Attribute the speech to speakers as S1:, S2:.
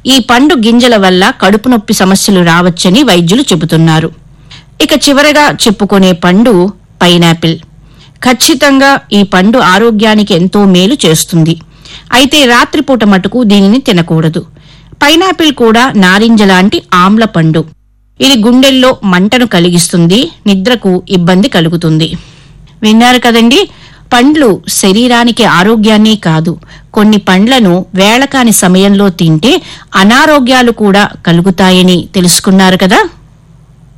S1: ఈ పండు గింజల వల్ల కడుపు నొప్పి సమస్యలు రావచ్చని వైద్యులు చెబుతున్నారు ఇక చివరగా చెప్పుకునే పండు పైనాపిల్ ఖచ్చితంగా ఈ పండు ఆరోగ్యానికి ఎంతో మేలు చేస్తుంది అయితే రాత్రిపూట మటుకు దీనిని తినకూడదు పైనాపిల్ కూడా నారింజ లాంటి ఆమ్ల పండు ఇది గుండెల్లో మంటను కలిగిస్తుంది నిద్రకు ఇబ్బంది కలుగుతుంది విన్నారు కదండి పండ్లు శరీరానికి ఆరోగ్యాన్ని కాదు కొన్ని పండ్లను వేళకాని సమయంలో తింటే అనారోగ్యాలు కూడా కలుగుతాయని తెలుసుకున్నారు కదా